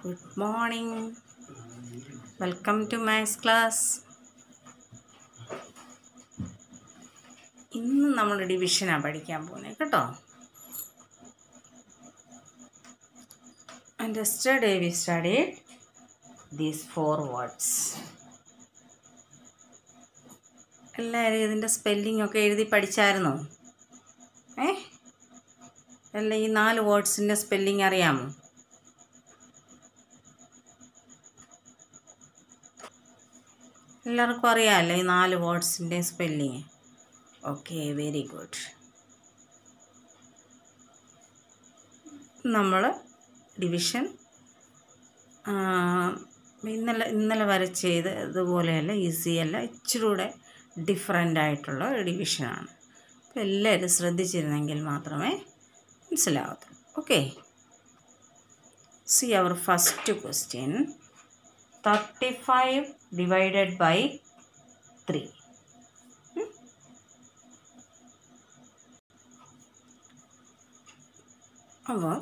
good morning welcome to maths class ഇന്ന് നമ്മൾ ഡിവിഷനാണ് പഠിക്കാൻ പോകുന്നത് കേട്ടോ and yesterday we studied these four words എല്ലാവരും ഇതിൻ്റെ സ്പെല്ലിംഗ് ഒക്കെ എഴുതി പഠിച്ചായിരുന്നോ ഏ അല്ല ഈ നാല് വേർഡ്സിൻ്റെ സ്പെല്ലിംഗ് അറിയാമോ എല്ലാവർക്കും അറിയാമല്ലോ ഈ നാല് വേർഡ്സിൻ്റെ സ്പെല്ലിങ് ഓക്കെ വെരി ഗുഡ് നമ്മൾ ഡിവിഷൻ ഇന്നലെ ഇന്നലെ വരെ ചെയ്ത് ഇതുപോലെയല്ല ഈസിയല്ല ഇച്ചിരി കൂടെ ഡിഫറെൻ്റ് ആയിട്ടുള്ള ഡിവിഷനാണ് അപ്പോൾ എല്ലാവരും ശ്രദ്ധിച്ചിരുന്നെങ്കിൽ മാത്രമേ മനസ്സിലാവത്തുള്ളൂ okay see our first question thirty five divided by three അപ്പോൾ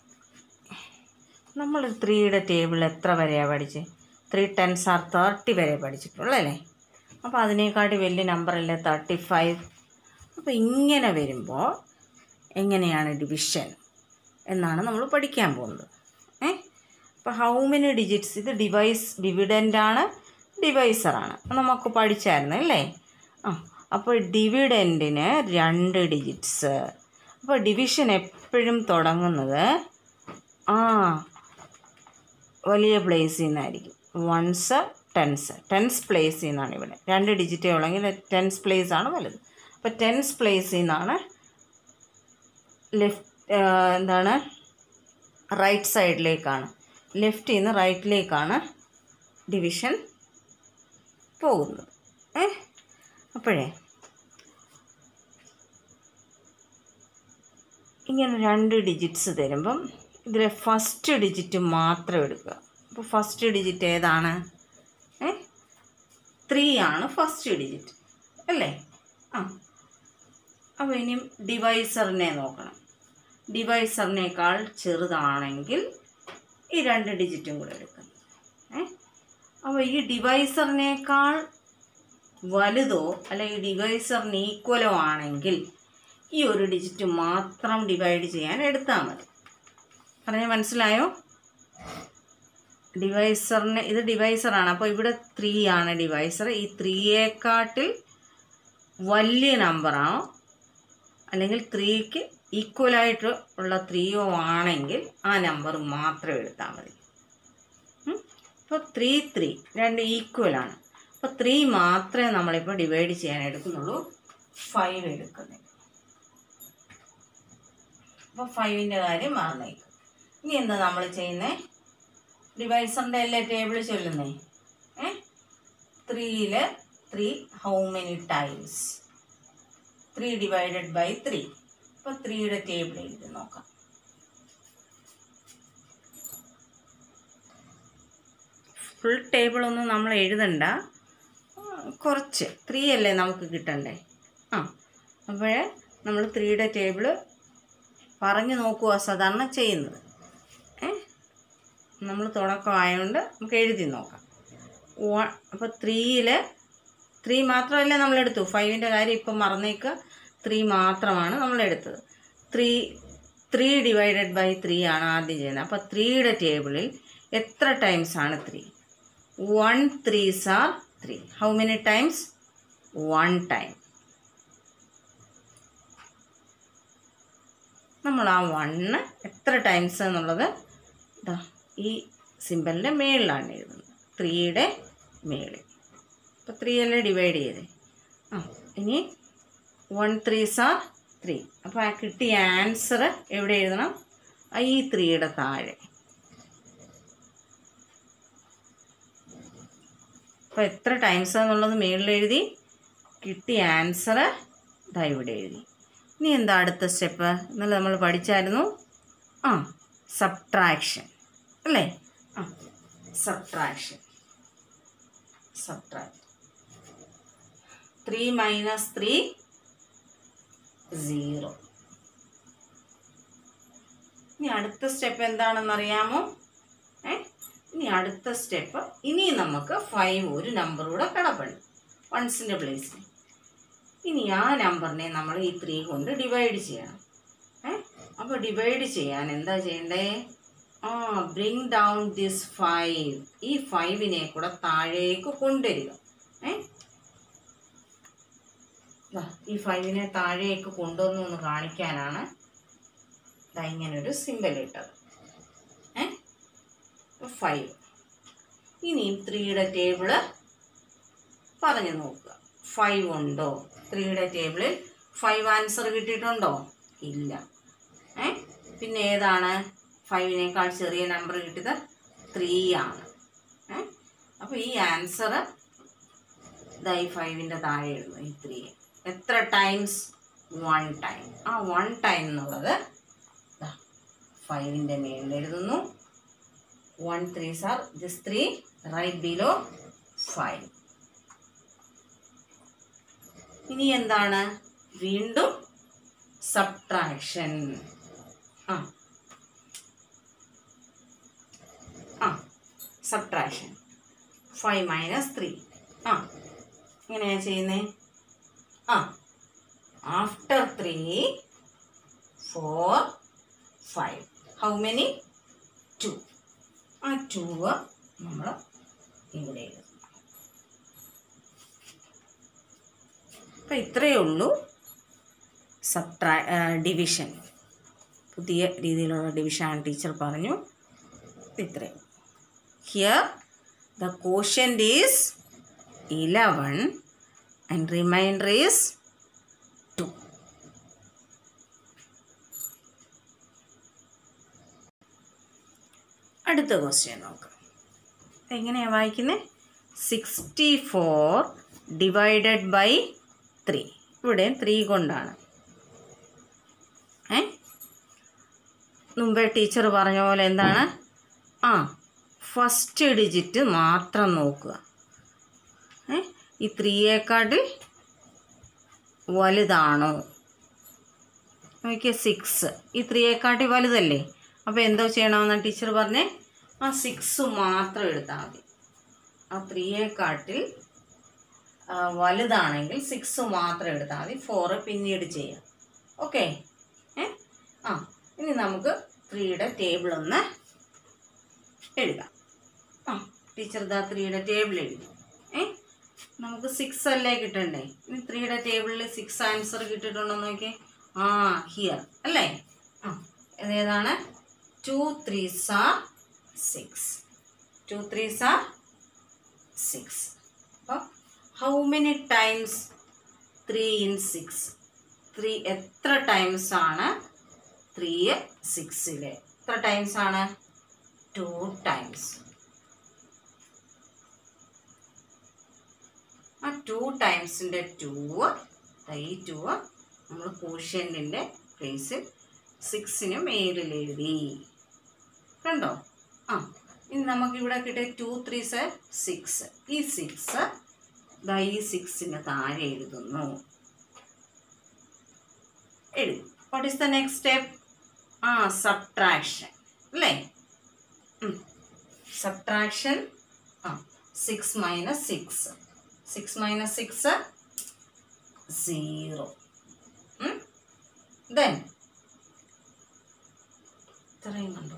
നമ്മൾ ത്രീയുടെ ടേബിൾ എത്ര വരെയാണ് പഠിച്ചത് ത്രീ ടെൻസ് ആർ തേർട്ടി വരെ പഠിച്ചിട്ടുള്ളൂ അല്ലേ അപ്പോൾ അതിനേക്കാട്ടി വലിയ നമ്പറല്ലേ തേർട്ടി ഫൈവ് അപ്പോൾ ഇങ്ങനെ വരുമ്പോൾ എങ്ങനെയാണ് ഡിവിഷൻ എന്നാണ് നമ്മൾ പഠിക്കാൻ പോകുന്നത് ഏ അപ്പോൾ ഹൗ മെനി ഡിജിറ്റ്സ് ഇത് ഡിവൈസ് ഡിവിഡൻ്റാണ് ഡിവൈസറാണ് നമുക്ക് പഠിച്ചായിരുന്നു അല്ലേ ആ അപ്പോൾ ഡിവിഡൻറ്റിന് രണ്ട് ഡിജിറ്റ്സ് അപ്പോൾ ഡിവിഷൻ എപ്പോഴും തുടങ്ങുന്നത് ആ വലിയ പ്ലേസിൽ നിന്നായിരിക്കും വൺസ് ടെൻസ് ടെൻസ് പ്ലേസിൽ നിന്നാണ് ഇവിടെ രണ്ട് ഡിജിറ്റേ ഉള്ളെങ്കിൽ ടെൻസ് പ്ലേസ് ആണ് വലുത് അപ്പോൾ ടെൻസ് പ്ലേസിൽ നിന്നാണ് ലെഫ്റ്റ് എന്താണ് റൈറ്റ് സൈഡിലേക്കാണ് ലെഫ്റ്റിൽ നിന്ന് റൈറ്റിലേക്കാണ് ഡിവിഷൻ പോകുന്നത് ഏ അപ്പോഴേ ഇങ്ങനെ രണ്ട് ഡിജിറ്റ്സ് തരുമ്പം ഇതിലെ ഫസ്റ്റ് ഡിജിറ്റ് മാത്രം എടുക്കുക അപ്പോൾ ഫസ്റ്റ് ഡിജിറ്റ് ഏതാണ് ഏ ത്രീ ആണ് ഫസ്റ്റ് ഡിജിറ്റ് അല്ലേ ആ അപ്പോൾ ഇനിയും ഡിവൈസറിനെ നോക്കണം ഡിവൈസറിനേക്കാൾ ചെറുതാണെങ്കിൽ ഈ രണ്ട് ഡിജിറ്റും കൂടെ എടുക്കണം ഏ അപ്പോൾ ഈ ഡിവൈസറിനേക്കാൾ വലുതോ അല്ല ഈ ഡിവൈസറിന് ഈക്വലോ ആണെങ്കിൽ ഈ ഒരു ഡിജിറ്റ് മാത്രം ഡിവൈഡ് ചെയ്യാൻ എടുത്താൽ മതി പറഞ്ഞാൽ മനസ്സിലായോ ഡിവൈസറിന് ഇത് ഡിവൈസറാണ് അപ്പോൾ ഇവിടെ ത്രീ ആണ് ഡിവൈസർ ഈ ത്രീയേക്കാട്ടിൽ വലിയ നമ്പറാണോ അല്ലെങ്കിൽ ത്രീക്ക് ഈക്വലായിട്ട് ഉള്ള ത്രീയോ ആണെങ്കിൽ ആ നമ്പർ മാത്രം എടുത്താൽ മതി അപ്പോൾ ത്രീ ത്രീ രണ്ട് ഈക്വലാണ് അപ്പോൾ ത്രീ മാത്രമേ നമ്മളിപ്പോൾ ഡിവൈഡ് ചെയ്യാൻ എടുക്കുന്നുള്ളൂ ഫൈവ് എടുക്കുന്നില്ല അപ്പോൾ ഫൈവിൻ്റെ കാര്യം മറന്നേക്കും ഇനി എന്താ നമ്മൾ ചെയ്യുന്നത് ഡിവൈസറിൻ്റെ അല്ലേ ടേബിൾ ചൊല്ലുന്നേ ഏ ത്രീയിൽ three how many times three divided by three അപ്പോൾ ത്രീയുടെ ടേബിൾ എഴുതി നോക്കാം ഫുൾ ടേബിളൊന്നും നമ്മൾ എഴുതണ്ട കുറച്ച് ത്രീ അല്ലേ നമുക്ക് കിട്ടണ്ടേ ആ അപ്പോഴേ നമ്മൾ ത്രീയുടെ ടേബിൾ പറഞ്ഞു നോക്കുക സാധാരണ ചെയ്യുന്നത് ഏ നമ്മൾ തുടക്കമായതുകൊണ്ട് നമുക്ക് എഴുതി നോക്കാം വൺ അപ്പോൾ ത്രീയിൽ ത്രീ മാത്രമല്ലേ നമ്മൾ എടുത്തു ഫൈവിൻ്റെ കാര്യം ഇപ്പം മറന്നേക്കുക ത്രീ മാത്രമാണ് നമ്മൾ എടുത്തത് three three divided by three ആണ് ആദ്യം ചെയ്യുന്നത് അപ്പോൾ ത്രീയുടെ ടേബിളിൽ എത്ര ടൈംസ് ആണ് three one threes are three how many times one time നമ്മൾ ആ വണ്ണ് എത്ര ടൈംസ് എന്നുള്ളത് ഇതാ ഈ സിമ്പലിൻ്റെ മേളിലാണ് എഴുതുന്നത് ത്രീയുടെ മേളിൽ അപ്പോൾ ത്രീ അല്ലേ ഡിവൈഡ് ചെയ്തേ ആ ഇനി വൺ ത്രീസ് ആർ ത്രീ അപ്പോൾ ആ കിട്ടിയ ആൻസർ എവിടെ എഴുതണം ഈ ത്രീയുടെ താഴെ അപ്പോൾ എത്ര ടൈംസ് എന്നുള്ളത് മേളിൽ എഴുതി കിട്ടിയ ആൻസർ ഇതാ ഇവിടെ എഴുതി ഇനി എന്താ അടുത്ത സ്റ്റെപ്പ് ഇന്നലെ നമ്മൾ പഠിച്ചായിരുന്നു ആ സബ്ട്രാക്ഷൻ അല്ലേ ആ subtraction subtract three minus three zero ഇനി അടുത്ത സ്റ്റെപ്പ് എന്താണെന്ന് അറിയാമോ ഏ അടുത്ത സ്റ്റെപ്പ് ഇനി നമുക്ക് ഫൈവ് ഒരു നമ്പർ കൂടെ കിടപ്പുണ്ട് വൺസിൻ്റെ പ്ലേസിൽ ഇനി ആ നമ്പറിനെ നമ്മൾ ഈ ത്രീ കൊണ്ട് ഡിവൈഡ് ചെയ്യണം ഏ അപ്പോൾ ഡിവൈഡ് ചെയ്യാൻ എന്താ ചെയ്യണ്ടേ ആ ബ്രിങ് ഡൗൺ ദിസ് ഫൈവ് ഈ ഫൈവിനെ കൂടെ താഴേക്ക് കൊണ്ടുവരിക ഏ ദാ, ഈ ഫൈവിനെ താഴേക്ക് കൊണ്ടുവന്നു എന്ന് കാണിക്കാനാണ് ദാ ഇങ്ങനൊരു സിമ്പൽ ഇട്ടത് ഏ ഫൈവ് ഇനിയും ത്രീയുടെ ടേബിള് പറഞ്ഞു നോക്കുക ഫൈവ് ഉണ്ടോ ത്രീയുടെ ടേബിളിൽ ഫൈവ് ആൻസർ കിട്ടിയിട്ടുണ്ടോ ഇല്ല ഏ പിന്നെ ഏതാണ് ഫൈവിനേക്കാൾ ചെറിയ നമ്പർ കിട്ടിയത് ത്രീ ആണ് ഏ അപ്പോൾ ഈ ആൻസർ ഇതാ ഈ ഫൈവിൻ്റെ താഴെ എഴുതുന്നു ഈ ത്രീ എത്ര ടൈംസ് വൺ ടൈം ആ വൺ ടൈം എന്നുള്ളത് ഫൈവിൻ്റെ മേളിൽ എഴുതുന്നു one three sir this three right below five ഇനി എന്താണ് വീണ്ടും സബ്ട്രാക്ഷൻ ആ ആ സബ്ട്രാക്ഷൻ ഫൈവ് മൈനസ് ത്രീ ആ എങ്ങനെയാ ചെയ്യുന്നേ ആ after three four five how many two ആ ടൂ നമ്മൾ ഇവിടെ എഴുതും അപ്പം ഇത്രയേ ഉള്ളൂ സബ്ട്രാ ഡിവിഷൻ പുതിയ രീതിയിലുള്ള ഡിവിഷൻ ടീച്ചർ പറഞ്ഞു ഇത്രയും here the quotient is eleven and remainder is two അടുത്ത ക്വസ്റ്റ്യൻ നോക്കാം എങ്ങനെയാണ് വായിക്കുന്നത് sixty four divided by three ഇവിടെ ത്രീ കൊണ്ടാണ് ഏ മുമ്പേ ടീച്ചർ പറഞ്ഞ പോലെ എന്താണ് ആ ഫസ്റ്റ് ഡിജിറ്റ് മാത്രം നോക്കുക ഏ ഈ ത്രീയേക്കാട്ടിൽ വലുതാണോ നോക്കിയ സിക്സ് ഈ ത്രീയേക്കാട്ടിൽ വലുതല്ലേ അപ്പോൾ എന്തോ ചെയ്യണമെന്ന് ടീച്ചർ പറഞ്ഞേ ആ സിക്സ് മാത്രം എടുത്താൽ മതി ആ ത്രീയേക്കാട്ടിൽ ആ, വലുതാണെങ്കിൽ സിക്സ് മാത്രം എടുത്താൽ മതി ഫോറ് പിന്നീട് ചെയ്യാം ഓക്കെ ഏ ആ ഇനി നമുക്ക് ത്രീയുടെ ടേബിൾ ഒന്ന് എഴുതാം ആ ടീച്ചർ ഇതാ ത്രീയുടെ ടേബിൾ എഴുതി ഏ നമുക്ക് സിക്സ് അല്ലേ കിട്ടണ്ടേ ഇനി ത്രീയുടെ ടേബിളിൽ സിക്സ് ആൻസർ കിട്ടിയിട്ടുണ്ടോ നോക്കിയേ ആ ഹിയർ അല്ലേ ആ ഏതാണ് ടു ത്രീ സാ സിക്സ് ടു ത്രീ സാ സിക്സ് അപ്പോൾ how many times three in six three എത്ര ടൈംസ് ആണ് ത്രീ സിക്സിൽ എത്ര ടൈംസ് ആണ് ടു ടൈംസ് ആ ടു ടൈംസിൻ്റെ ടൂ ഈ ടൂ നമ്മൾ കോഷ്യൻറ്റിൻ്റെ പ്ലേസിൽ സിക്സിന് മേലിൽ എഴുതി കണ്ടോ ആ ഇനി നമുക്കിവിടെ കിട്ടിയ ടു ത്രീസ് സിക്സ് ഈ സിക്സ് ദാ ഈ സിക്സിന് താഴെ എഴുതുന്നു എഴുതി what is the next step ആ സബ്ട്രാക്ഷൻ അല്ലേ സബ്ട്രാക്ഷൻ ആ six minus six six minus six zero then ഇത്രയും കണ്ടോ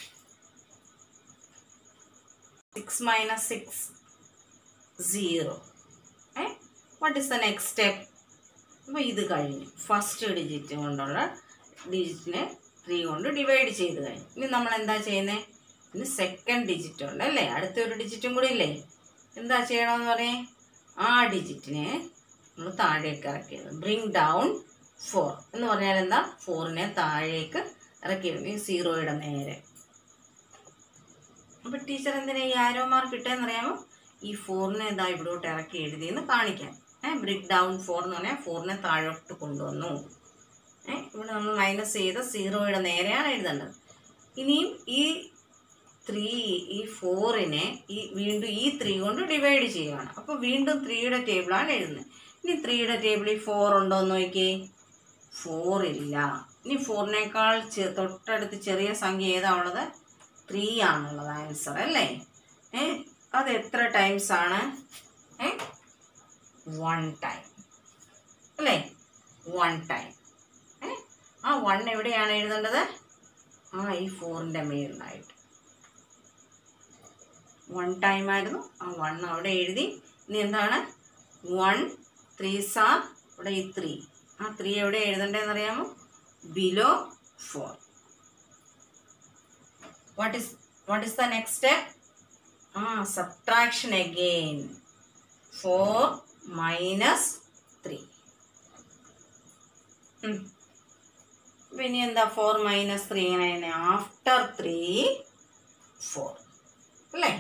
സിക്സ് മൈനസ് സിക്സ് സീറോ ഏ what is the next step അപ്പോൾ ഇത് കഴിഞ്ഞു ഫസ്റ്റ് ഡിജിറ്റ് കൊണ്ടുള്ള ഡിജിറ്റിനെ ത്രീ കൊണ്ട് ഡിവൈഡ് ചെയ്ത് കഴിഞ്ഞു ഇനി നമ്മൾ എന്താ ചെയ്യുന്നത് ഇനി സെക്കൻഡ് ഡിജിറ്റ് ഉണ്ട് അല്ലേ അടുത്തൊരു ഡിജിറ്റും കൂടി ഇല്ലേ എന്താ ചെയ്യണമെന്ന് പറയേ ആ ഡിജിറ്റിനെ നമ്മൾ താഴേക്ക് ഇറക്കിയത് ബ്രിങ് ഡൗൺ ഫോർ എന്ന് പറഞ്ഞാൽ എന്താ ഫോറിനെ താഴേക്ക് ഇറക്കിയത് ഈ സീറോയുടെ നേരെ അപ്പോൾ ടീച്ചർ എന്തിനാ ഈ ആരോ മാർക്ക് ഇട്ടേന്നറിയാമോ ഈ ഫോറിനെ ഇതാ ഇവിടോട്ട് ഇറക്കി എഴുതിയെന്ന് കാണിക്കാൻ ഏ ബ്രിക്ക് ഡൗൺ ഫോർ എന്ന് പറഞ്ഞാൽ ഫോറിനെ താഴോട്ട് കൊണ്ടുവന്നു ഏ ഇവിടെ നമ്മൾ മൈനസ് ചെയ്ത സീറോയുടെ നേരെയാണ് എഴുതേണ്ടത് ഇനിയും ഈ ത്രീ ഈ ഫോറിനെ ഈ വീണ്ടും ഈ ത്രീ കൊണ്ട് ഡിവൈഡ് ചെയ്യുകയാണ് അപ്പോൾ വീണ്ടും ത്രീയുടെ ടേബിളാണ് എഴുതുന്നത് ഇനി ത്രീയുടെ ടേബിളിൽ ഫോർ ഉണ്ടോ എന്ന് നോക്കിയേ ഫോർ ഇല്ല ഇനി ഫോറിനേക്കാൾ ചെ- തൊട്ടടുത്ത് ചെറിയ സംഖ്യ ഏതാ ഉള്ളത് ത്രീ ആണുള്ളത് ആൻസർ അല്ലേ ഏ അത് എത്ര ടൈംസ് ആണ് ഏ വൺ ടൈം അല്ലേ വൺ ടൈം ഏ ആ വൺ എവിടെയാണ് എഴുതേണ്ടത് ആ ഈ ഫോറിൻ്റെ മേളിലായിട്ട് വൺ ടൈം ആയിരുന്നു ആ വൺ അവിടെ എഴുതി ഇനി എന്താണ് വൺ ത്രീ സാർ ഇവിടെ ഈ ത്രീ ആ ത്രീ എവിടെ എഴുതണ്ടേന്ന് അറിയാമോ below four what is what is the next step ആ subtraction again four minus three പിന്നെ എന്താ ഫോർ മൈനസ് ത്രീ ഇങ്ങനെ ആഫ്റ്റർ ത്രീ ഫോർ അല്ലേ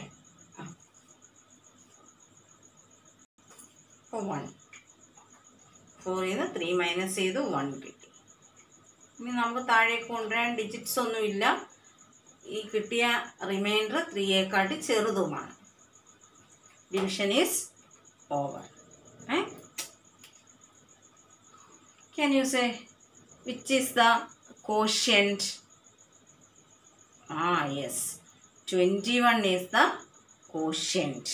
വൺ ഫോറിൽ നിന്ന് ത്രീ മൈനസ് ചെയ്ത് വൺ കിട്ടി ഇനി നമുക്ക് താഴേക്ക് കൊണ്ടുവരാൻ ഡിജിറ്റ്സ് ഒന്നുമില്ല ഈ കിട്ടിയ റിമൈൻഡർ ത്രീയേക്കാട്ടി ചെറുതുമാണ് division is over uh can you say which is the quotient ആ yes twenty one is the quotient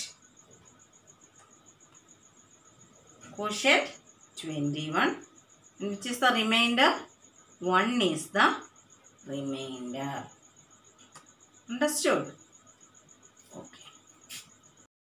quotient 21 which is the remainder 1 is the remainder understood